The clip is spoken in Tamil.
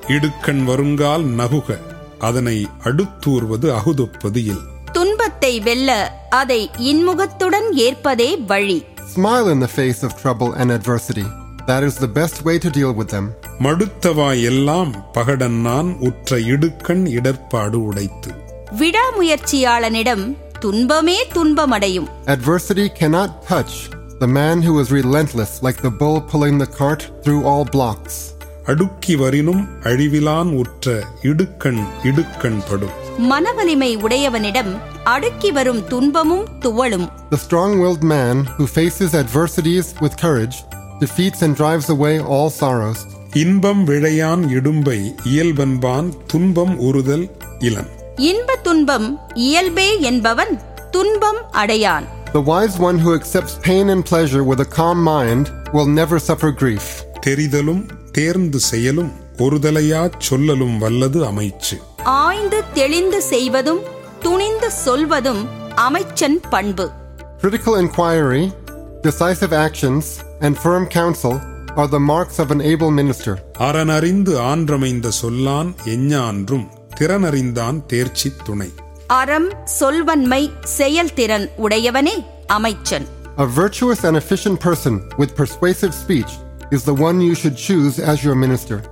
இடுக்கண் வருங்கால் நகுக அதனை அடுத்தூர்வது அகுதொப்பது இல் துன்பத்தை வெல்ல அதை இன்முகத்துடன் ஏற்பதே வழி Smile in the face of trouble and adversity. That is the best way to deal with them. மடுத்தவாய் எல்லாம் பகடன்னான் உற்ற இடுக்கண் இடர்பாடு உடைத்து விடாமுயற்சியாளனிடம் துன்பமே துன்பமடையும் Adversity cannot touch the man who is relentless like the bull pulling the cart through all blocks. அடுக்கி வரினும் அழிவிலான் உற்ற இடுக்கண் இடுக்கண் படும் மனவலிமை உடையவனிடம் அடுக்கி வரும் துன்பமும் துவளும் The strong willed man who faces adversities with courage defeats and drives away all sorrows. இன்பம் விழையான் இடும்பை இயல்பன்பான் துன்பம் உறுதல் இளன் இன்ப துன்பம் இயல்பே என்பவன் துன்பம் அடையான் The wise one who accepts pain and pleasure with a calm mind will never suffer grief. தெரிதலும் தேர்ந்து செயலும் ஒருதலையாச் சொல்லலும் வல்லது அமைச்சு ஆய்ந்து தெளிந்து செய்வதும் துணிந்து சொல்வதும் அமைச்சன் பண்பு Critical inquiry, decisive actions, and firm counsel are the marks of an able minister. அறனறிந்து ஆன்றமைந்த சொல்லான் எஞ்ஞான்றும் திறனறிந்தான் தேர்ச்சி துணை அறம் சொல்வன்மை செயல்திறன் உடையவனே அமைச்சன் A virtuous and efficient person with persuasive speech is the one you should choose as your minister.